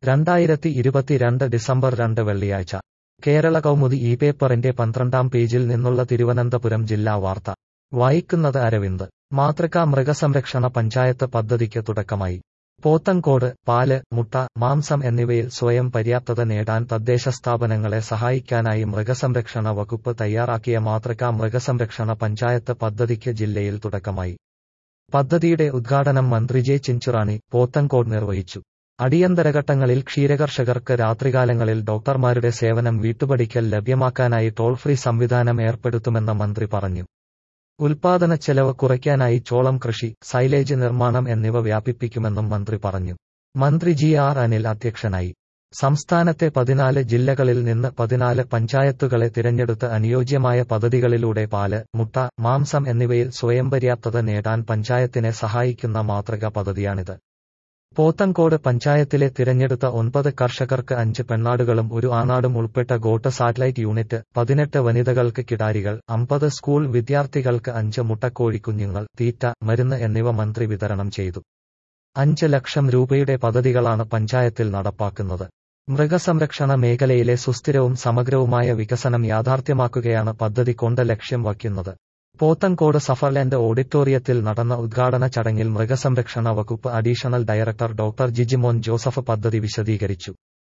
രണ്ടായിരത്തി ഇരുപത്തിരണ്ട് ഡിസംബർ രണ്ട് വെള്ളിയാഴ്ച കേരള കൗമുദി ഈ പേപ്പറിന്റെ പന്ത്രണ്ടാം പേജിൽ നിന്നുള്ള തിരുവനന്തപുരം ജില്ലാ വാർത്ത വായിക്കുന്നത് അരവിന്ദ് മാതൃകാ മൃഗസംരക്ഷണ പഞ്ചായത്ത് പദ്ധതിക്ക് തുടക്കമായി പോത്തൻകോട് പാല് മുട്ട മാംസം എന്നിവയിൽ സ്വയം പര്യാപ്തത നേടാൻ തദ്ദേശ സ്ഥാപനങ്ങളെ സഹായിക്കാനായി മൃഗസംരക്ഷണ വകുപ്പ് തയ്യാറാക്കിയ മാതൃകാ മൃഗസംരക്ഷണ പഞ്ചായത്ത് പദ്ധതിക്ക് ജില്ലയിൽ തുടക്കമായി പദ്ധതിയുടെ ഉദ്ഘാടനം മന്ത്രി ജെ ചിഞ്ചുറാണി പോത്തൻകോട് നിർവഹിച്ചു അടിയന്തരഘട്ടങ്ങളിൽ ക്ഷീരകർഷകർക്ക് രാത്രികാലങ്ങളിൽ ഡോക്ടർമാരുടെ സേവനം വീട്ടുപടിക്കൽ ലഭ്യമാക്കാനായി ടോൾ ഫ്രീ സംവിധാനം ഏർപ്പെടുത്തുമെന്ന് മന്ത്രി പറഞ്ഞു ഉൽപാദന ചെലവ് കുറയ്ക്കാനായി ചോളം കൃഷി സൈലേജ് നിർമ്മാണം എന്നിവ വ്യാപിപ്പിക്കുമെന്നും മന്ത്രി പറഞ്ഞു മന്ത്രി ജി ആർ അനിൽ അധ്യക്ഷനായി സംസ്ഥാനത്തെ പതിനാല് ജില്ലകളിൽ നിന്ന് പതിനാല് പഞ്ചായത്തുകളെ തിരഞ്ഞെടുത്ത് അനുയോജ്യമായ പദ്ധതികളിലൂടെ പാല് മുട്ട മാംസം എന്നിവയിൽ സ്വയം പര്യാപ്തത നേടാൻ പഞ്ചായത്തിനെ സഹായിക്കുന്ന മാതൃക പദ്ധതിയാണിത് പോത്തൻകോട് പഞ്ചായത്തിലെ തിരഞ്ഞെടുത്ത ഒൻപത് കർഷകർക്ക് അഞ്ച് പെണ്ണാടുകളും ഒരു ആണാടും ഉൾപ്പെട്ട ഗോട്ട് സാറ്റലൈറ്റ് യൂണിറ്റ് പതിനെട്ട് വനിതകൾക്ക് കിടാരികൾ അമ്പത് സ്കൂൾ വിദ്യാർത്ഥികൾക്ക് അഞ്ച് മുട്ടക്കോഴിക്കുഞ്ഞുങ്ങൾ തീറ്റ മരുന്ന് എന്നിവ മന്ത്രി വിതരണം ചെയ്തു അഞ്ച് ലക്ഷം രൂപയുടെ പദ്ധതികളാണ് പഞ്ചായത്തിൽ നടപ്പാക്കുന്നത് മൃഗസംരക്ഷണ മേഖലയിലെ സുസ്ഥിരവും സമഗ്രവുമായ വികസനം യാഥാർത്ഥ്യമാക്കുകയാണ് പദ്ധതി കൊണ്ട് ലക്ഷ്യം വയ്ക്കുന്നത് പോത്തൻകോട് സഫർലാൻഡ് ഓഡിറ്റോറിയത്തിൽ നടന്ന ഉദ്ഘാടന ചടങ്ങിൽ മൃഗസംരക്ഷണ വകുപ്പ് additional director doctor Jijimon Joseph പദ്ധതി വിശദീകരിച്ചു